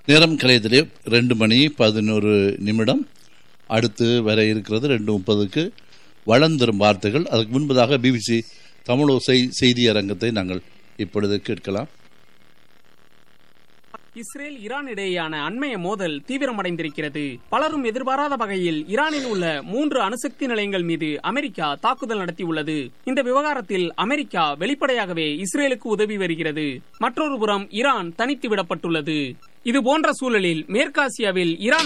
நேரம் கலையத்திலே ரெண்டு மணி பதினோரு நிமிடம் அடுத்து வர இருக்கிறது ரெண்டு முப்பதுக்கு வளர்ந்தரும் வார்த்தைகள் அதுக்கு முன்பதாக பிபிசி தமிழோசை செய்தி அரங்கத்தை நாங்கள் இப்பொழுது கேட்கலாம் இஸ்ரேல் ஈரான் இடையேயான அண்மைய மோதல் தீவிரமடைந்திருக்கிறது பலரும் எதிர்பாராத வகையில் ஈரானில் உள்ள மூன்று அணுசக்தி நிலையங்கள் மீது அமெரிக்கா தாக்குதல் நடத்தியுள்ளது இந்த விவகாரத்தில் அமெரிக்கா வெளிப்படையாகவே இஸ்ரேலுக்கு உதவி வருகிறது மற்றொரு புறம் ஈரான் தனித்து விடப்பட்டுள்ளது இது போன்ற சூழலில் மேற்காசியாவில் ஈரான்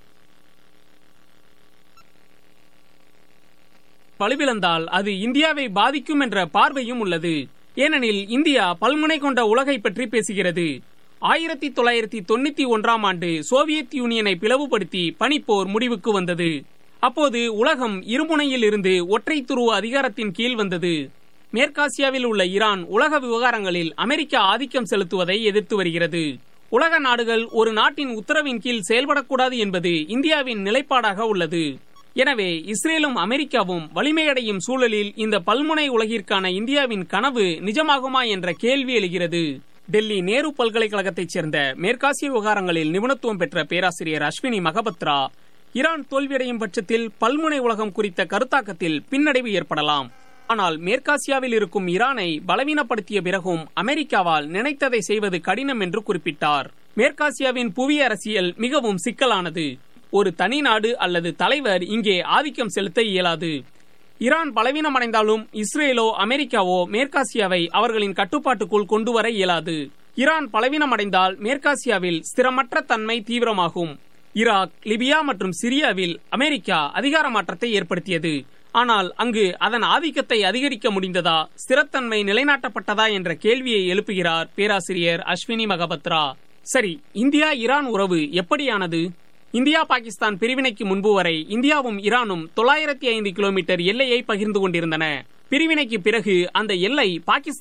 வலுவிழந்தால் அது இந்தியாவை பாதிக்கும் என்ற பார்வையும் உள்ளது ஏனெனில் இந்தியா பல்முனை கொண்ட உலகை பற்றி பேசுகிறது ஆயிரத்தி தொள்ளாயிரத்தி தொண்ணூத்தி ஒன்றாம் ஆண்டு சோவியத் யூனியனை பிளவுபடுத்தி பனிப்போர் முடிவுக்கு வந்தது அப்போது உலகம் இருமுனையில் இருந்து ஒற்றை துருவ அதிகாரத்தின் கீழ் வந்தது மேற்காசியாவில் உள்ள ஈரான் உலக விவகாரங்களில் அமெரிக்கா ஆதிக்கம் செலுத்துவதை எதிர்த்து வருகிறது உலக நாடுகள் ஒரு நாட்டின் உத்தரவின் கீழ் செயல்படக்கூடாது என்பது இந்தியாவின் நிலைப்பாடாக உள்ளது எனவே இஸ்ரேலும் அமெரிக்காவும் வலிமையடையும் சூழலில் இந்த பல்முனை உலகிற்கான இந்தியாவின் கனவு நிஜமாகுமா என்ற கேள்வி எழுகிறது டெல்லி நேரு பல்கலைக்கழகத்தைச் சேர்ந்த மேற்காசிய விவகாரங்களில் நிபுணத்துவம் பெற்ற பேராசிரியர் அஸ்வினி மகபத்ரா ஈரான் தோல்வியடையும் பட்சத்தில் பல்முனை உலகம் குறித்த கருத்தாக்கத்தில் பின்னடைவு ஏற்படலாம் ஆனால் மேற்காசியாவில் இருக்கும் ஈரானை பலவீனப்படுத்திய பிறகும் அமெரிக்காவால் நினைத்ததை செய்வது கடினம் என்று குறிப்பிட்டார் மேற்காசியாவின் புவி அரசியல் மிகவும் சிக்கலானது ஒரு தனி நாடு அல்லது தலைவர் இங்கே ஆதிக்கம் செலுத்த இயலாது ஈரான் பலவீனமடைந்தாலும் இஸ்ரேலோ அமெரிக்காவோ மேற்காசியாவை அவர்களின் கட்டுப்பாட்டுக்குள் கொண்டு வர இயலாது ஈரான் பலவீனமடைந்தால் மேற்காசியாவில் ஸ்திரமற்ற தன்மை தீவிரமாகும் ஈராக் லிபியா மற்றும் சிரியாவில் அமெரிக்கா அதிகார மாற்றத்தை ஏற்படுத்தியது ஆனால் அங்கு அதன் ஆதிக்கத்தை அதிகரிக்க முடிந்ததா ஸ்திரத்தன்மை நிலைநாட்டப்பட்டதா என்ற கேள்வியை எழுப்புகிறார் பேராசிரியர் அஸ்வினி மகபத்ரா சரி இந்தியா ஈரான் உறவு எப்படியானது இந்தியா பாகிஸ்தான் பிரிவினைக்கு முன்பு வரை இந்தியாவும் ஈரானும் தொள்ளாயிரத்தி ஐந்து கிலோமீட்டர் எல்லையை பகிர்ந்து கொண்டிருந்தன பிரிவினைக்கு பிறகு அந்த எல்லை பாகிஸ்தான்